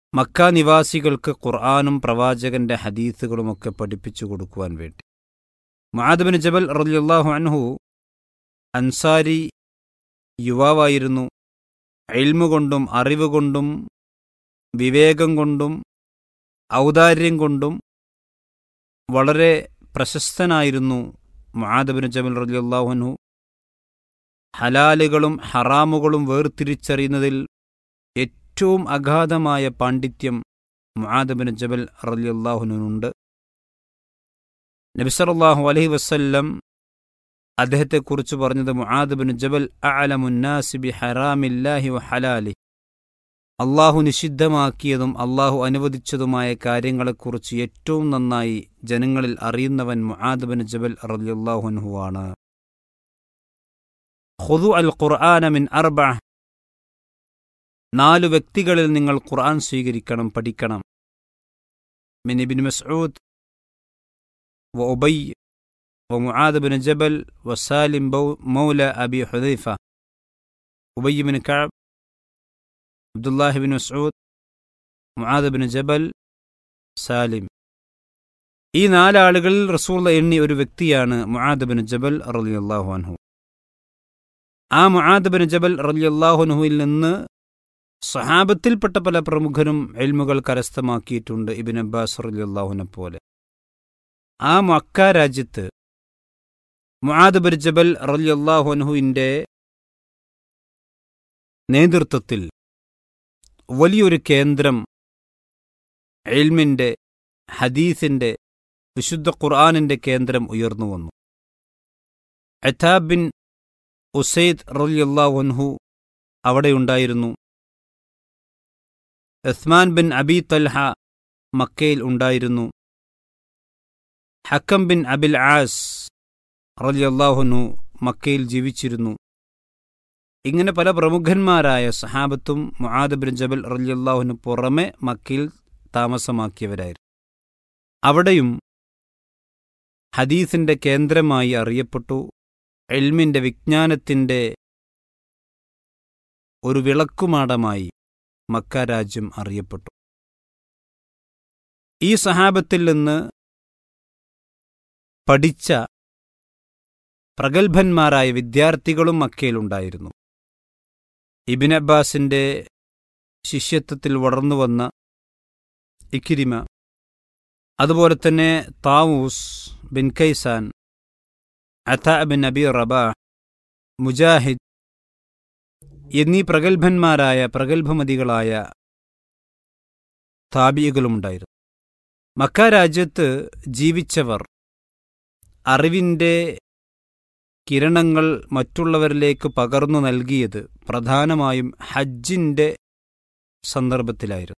Mecca നിവാസികൾക്ക് ഖുർആാനും പ്രവാചകന്റെ ഹദീസുകളുമൊക്കെ പഠിപ്പിച്ചു കൊടുക്കുവാൻ വേണ്ടി മുആദ് ബിൻ ജബൽ റളിയല്ലാഹു അൻഹു അൻസാരി യുവാവായിരുന്നു എൽമു കൊണ്ടും അറിവ് കൊണ്ടും വിവേകം കൊണ്ടും ഔദാര്യം കൊണ്ടും വളരെ പ്രശസ്തനായിരുന്നു മുആദ് ബിൻ ജബൽ റളിയല്ലാഹു അൻഹു ഹലാലുകളും ഹറാമുകളും വേർതിരിച്ചറിയുന്നതിൽ ഏറ്റവും അഗാധമായ പാണ്ഡിത്യം മുആദ് ബിൻ ജബൽ റളിയല്ലാഹുനുണ്ട് നബിസറല്ലാഹു അലൈഹി വസല്ലം അദ്ദേഹത്തെക്കുറിച്ച് പറഞ്ഞത് മുആദ് ബിൻ ജബൽ അഅലമുന്നാസി ബി ഹറാമില്ലാഹി വ ഹലാലി അള്ളാഹു നിഷിദ്ധമാക്കിയതും അള്ളാഹു അനുവദിച്ചതുമായ കാര്യങ്ങളെക്കുറിച്ച് ഏറ്റവും നന്നായി ജനങ്ങളിൽ അറിയുന്നവൻ മുആദ് ബിൻ ജബൽ റളിയല്ലാഹുൻഹുവാണ് ഖുദു അൽ ഖുർആന മിൻ അർബ നാലു വ്യക്തികളിൽ നിങ്ങൾ ഖുർആൻ സ്വീകരിക്കണം പഠിക്കണം മിൻ ഇബിൻ മസ്ഊദ് വ ഉബൈ വ മുആദ് ബിൻ ജബൽ വ സാലിം മൗല Abi Hudhaifa Ubayy bin Kaab Abdullahi bin Masud Muadh bin Jabal Salim ഈ നാലാളുകളിൽ റസൂള്ള എണ്ണി ഒരു വ്യക്തിയാണ് മുആദ് ബിൻ ജബൽ റളിയല്ലാഹു അൻഹു ആ മുആദ് ബിൻ ജബൽ റളിയല്ലാഹുനുഹുവിൽ നിന്ന് സഹാബത്തിൽപ്പെട്ട പല പ്രമുഖരും എൽമുകൾ കരസ്ഥമാക്കിയിട്ടുണ്ട് ഇബിൻ അബ്ബാസ് റളിയല്ലാഹുവിനെ പോലെ ആ മക്ക രാജ്യത്ത് മുആദ് ബിൻ ജബൽ റളിയല്ലാഹുനുഹുവിൻ്റെ നേതൃത്വത്തിൽ വലിയൊരു കേന്ദ്രം എൽമിൻ്റെ ഹദീസിൻ്റെ വിശുദ്ധ ഖുർആാനിൻ്റെ കേന്ദ്രം ഉയർന്നു വന്നു അഥാബ് ബിൻ ഉസൈദ് റലിയല്ലാഹുൻഹു അവിടെയുണ്ടായിരുന്നു ഉസ്മാൻ ബിൻ അബി തൽഹ മക്കയിൽ ഉണ്ടായിരുന്നു ഹക്കം ബിൻ അബിൽ ആസ് റലിയല്ലാഹുനു മക്കയിൽ ജീവിച്ചിരുന്നു ഇങ്ങനെ പല പ്രമുഖന്മാരായ സഹാബത്തും മുആദ് ബിൻ ജബൽ റലിയല്ലാഹുനു പുറമെ മക്കയിൽ താമസമാക്കിയവരായിരുന്നു അവിടെയും ഹദീസിന്റെ കേന്ദ്രമായി അറിയപ്പെട്ടു എൽമിന്റെ വിജ്ഞാനത്തിന്റെ ഒരു വിളക്കുമാടമായി മക്ക രാജ്യം അറിയപ്പെട്ടു ഈ സഹാബത്തിൽ നിന്ന് പഠിച്ച പ്രഗത്ഭന്മാരായ വിദ്യാർത്ഥികളും മക്കയിലുണ്ടായിരുന്നു ഇബിൻ അബ്ബാസിന്റെ ശിഷ്യത്വത്തിൽ വളർന്നുവന്ന ഇക്കിരിമ അതുപോലെ തന്നെ താവൂസ് ബിൻ കൈസാൻ അഥ ബിൻ നബി റബ മുജാഹിദ് എന്നീ പ്രഗത്ഭന്മാരായ പ്രഗത്ഭമതികളായ താബികളുണ്ടായിരുന്നു മക്ക രാജ്യത്ത് ജീവിച്ചവർ അറിവിൻ്റെ കിരണങ്ങൾ മറ്റുള്ളവരിലേക്ക് പകർന്നു നൽകിയത് പ്രധാനമായും ഹജ്ജിൻ്റെ സന്ദർഭത്തിലായിരുന്നു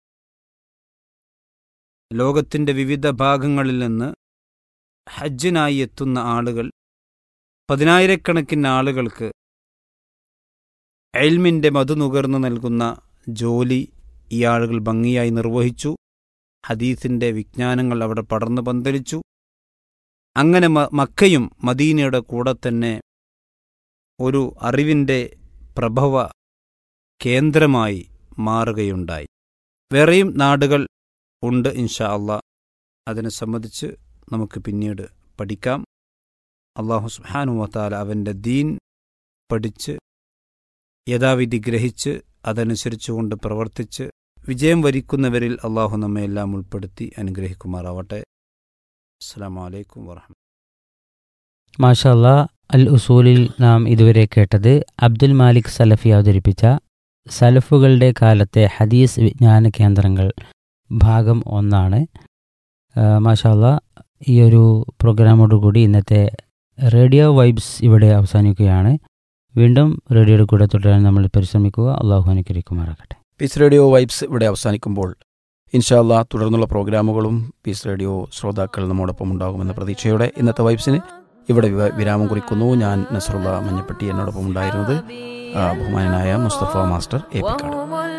ലോകത്തിൻ്റെ വിവിധ ഭാഗങ്ങളിൽ നിന്ന് ഹജ്ജിനായി എത്തുന്ന ആളുകൾ പതിനായിരക്കണക്കിന് ആളുകൾക്ക് എൽമിൻ്റെ മധു നുകർന്നു നൽകുന്ന ജോലി ഈ ആളുകൾ ഭംഗിയായി നിർവഹിച്ചു ഹദീസിൻ്റെ വിജ്ഞാനങ്ങൾ അവിടെ പടർന്നു പന്തലിച്ചു അങ്ങനെ മക്കയും മദീനയുടെ കൂടെ തന്നെ ഒരു അറിവിൻ്റെ പ്രഭവ കേന്ദ്രമായി മാറുകയുണ്ടായി വേറെയും നാടുകൾ ഉണ്ട് ഇൻഷാ അള്ളാ അതിനെ സംബന്ധിച്ച് നമുക്ക് പിന്നീട് പഠിക്കാം അള്ളാഹു സുഹാനുവത്താല അവൻ്റെ ദീൻ പഠിച്ച് യഥാവിധി ഗ്രഹിച്ച് അതനുസരിച്ചുകൊണ്ട് പ്രവർത്തിച്ച് വിജയം വരിക്കുന്നവരിൽ അള്ളാഹു നമ്മെ എല്ലാം ഉൾപ്പെടുത്തി അനുഗ്രഹിക്കുമാറാവട്ടെ അസ്സാം വലൈക്കും വാഹമ മാഷല്ല അൽ ഉസൂലിൽ നാം ഇതുവരെ കേട്ടത് അബ്ദുൽ മാലിക് സലഫി അവതരിപ്പിച്ച സലഫുകളുടെ കാലത്തെ ഹദീസ് വിജ്ഞാന കേന്ദ്രങ്ങൾ ഭാഗം ഒന്നാണ് മാഷല്ല ഈ ഒരു പ്രോഗ്രാമോടുകൂടി ഇന്നത്തെ റേഡിയോ വൈബ്സ് ഇവിടെ അവസാനിക്കുകയാണ് വീണ്ടും റേഡിയോയുടെ കൂടെ തുടരാൻ നമ്മൾ പരിശ്രമിക്കുക അള്ളാഹു അനുകരിക്കുമാറാകട്ടെ പീസ് റേഡിയോ വൈബ്സ് ഇവിടെ അവസാനിക്കുമ്പോൾ ഇൻഷാല്ല തുടർന്നുള്ള പ്രോഗ്രാമുകളും പീസ് റേഡിയോ ശ്രോതാക്കൾ നമ്മോടൊപ്പം ഉണ്ടാകുമെന്ന പ്രതീക്ഷയോടെ ഇന്നത്തെ വൈബ്സിന് ഇവിടെ വിരാമം കുറിക്കുന്നു ഞാൻ നസറുള്ള മഞ്ഞപ്പെട്ടി എന്നോടൊപ്പം ഉണ്ടായിരുന്നത് ബഹുമാനായ മുസ്തഫ മാസ്റ്റർ എ പിക്കാട്